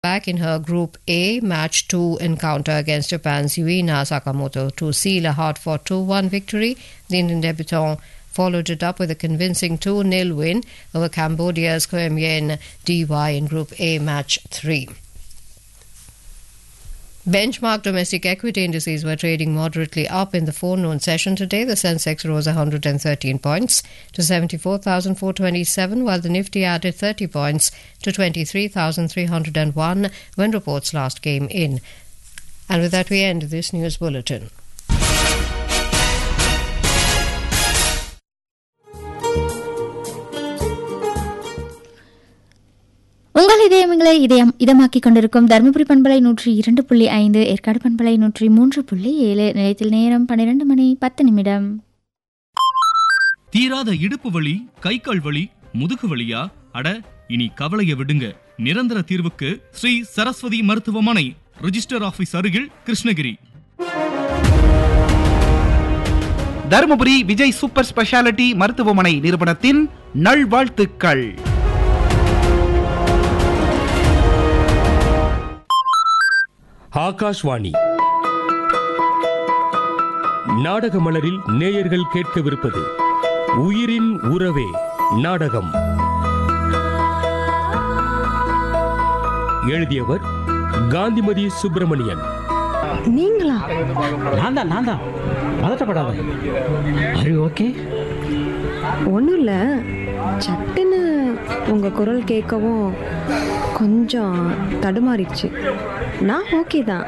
back in her Group A match 2 encounter against Japan's Yuina Sakamoto to seal a hard fought 2 1 victory. The Indian debutant followed it up with a convincing 2 0 win over Cambodia's Koem Yen DY in Group A match 3. Benchmark domestic equity indices were trading moderately up in the forenoon session today. The Sensex rose 113 points to 74,427, while the Nifty added 30 points to 23,301 when reports last came in. And with that, we end this news bulletin. உங்கள் இதயங்களை இதயம் இதமாக்கிக் கொண்டிருக்கும் தருமபுரி பண்பலை நூற்றி இரண்டு புள்ளி ஐந்து ஏற்காடு பண்பலை நூற்றி மூன்று புள்ளி ஏழு நிலையத்தில் நேரம் பன்னிரண்டு மணி பத்து நிமிடம் தீராத இடுப்பு வலி கை கால் வலி முதுகு வலியா அட இனி கவலைய விடுங்க நிரந்தர தீர்வுக்கு ஸ்ரீ சரஸ்வதி மருத்துவமனை ரிஜிஸ்டர் ஆபீஸ் அருகில் கிருஷ்ணகிரி தருமபுரி விஜய் சூப்பர் ஸ்பெஷாலிட்டி மருத்துவமனை நிறுவனத்தின் நல்வாழ்த்துக்கள் ஆகாஷ்வாணி நாடக மலரில் நேயர்கள் கேட்கவிருப்பது உயிரின் உறவே நாடகம் எழுதியவர் காந்திமதி சுப்பிரமணியன் நீங்களா நான் தான் நான் தான் பதட்டப்படாத அரி ஓகே ஒன்றும் இல்லை சட்டுன்னு உங்கள் குரல் கேட்கவும் கொஞ்சம் தடுமாறிடுச்சு நான் ஓகே தான்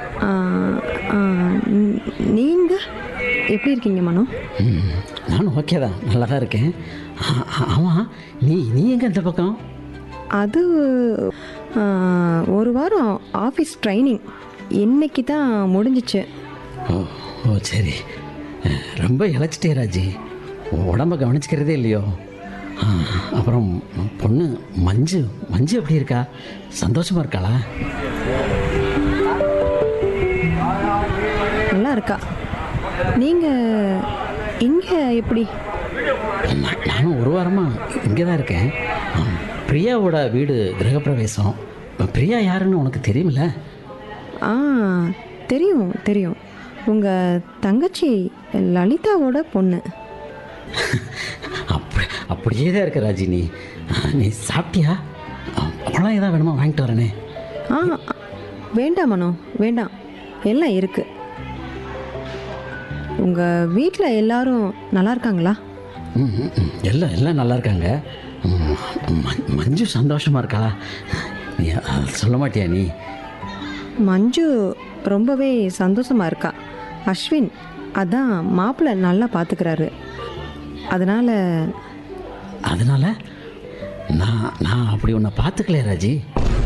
நீங்கள் எப்படி இருக்கீங்க மனோ ம், நானும் ஓகே தான் நல்லா தான் இருக்கேன் ஆ- ஆ- ஆமாம் நீ நீ எங்கே இந்த பக்கம் அது ஆ, ஒரு வாரம் ஆஃபீஸ் ட்ரைனிங் இன்னைக்கு தான் முடிஞ்சிச்சு ஓ ஓ சரி அஹ், ரொம்ப இழைச்சிட்டே ராஜி உடம்ப கவனிச்சுக்கிறதே இல்லையோ ஆ, அப்புறம் பொண்ணு மஞ்சு மஞ்சு எப்படி இருக்கா சந்தோஷமா இருக்காளா நல்லா இருக்கா நீங்கள் இங்கே எப்படி நான் நானும் ஒரு வாரமாக இங்கே தான் இருக்கேன் ஆ, பிரியாவோட வீடு கிரகப்பிரவேசம் பிரியா யாருன்னு உனக்கு தெரியுமில்ல ஆ தெரியும் தெரியும் உங்கள் தங்கச்சி லலிதாவோட பொண்ணு அப்படி அப்படியே தான் இருக்க ராஜி நீ நீ சாப்பிட்டியா அப்பெல்லாம் ஏதாவது வேணுமா வாங்கிட்டு வரேனே ஆ வேண்டாம் மனோ வேண்டாம் எல்லாம் இருக்கு உங்கள் வீட்டில் எல்லாரும் நல்லா இருக்காங்களா ம், ம், ம். எல்லாம் எல்லாம் நல்லா இருக்காங்க ம், ம- மஞ்சு சந்தோஷமா இருக்காளா நீ அதை சொல்ல மாட்டியா நீ மஞ்சு ரொம்பவே சந்தோஷமா இருக்கா அஸ்வின் அதான் மாப்பிள்ளை நல்லா பார்த்துக்கிறாரு அதனால் அதனால நான் நான் அப்படி உன்னை பார்த்துக்கலையே ராஜி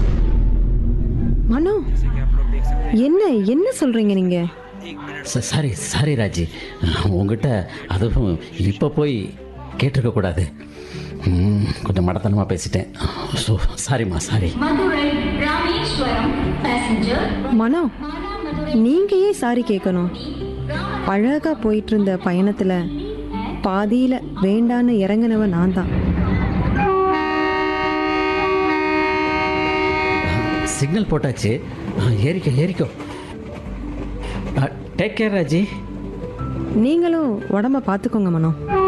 மனோ என்ன என்ன சொல்கிறீங்க நீங்கள் ச- சாரி சாரி ராஜி உங்ககிட்ட அதுவும் இப்போ போய் கேட்டிருக்க கூடாது ம், கொஞ்சம் மடத்தனமாக பேசிட்டேன் ஸோ சாரிம்மா சாரி மதுரை ராமேஸ்வரம் பேசஞ்சர் மனோ நீங்கள் ஏன் சாரி கேட்கணும் அழகாக போயிட்டு இருந்த பயணத்தில் பாதியில் வேண்டான்னு இறங்கினவன் நான் தான் சிக்னல் போட்டாச்சு ஆ, ஏறிக்கோ ஏறிக்கோ டேக் கேர் ராஜி நீங்களும் உடம்ப பார்த்துக்கோங்க மனோ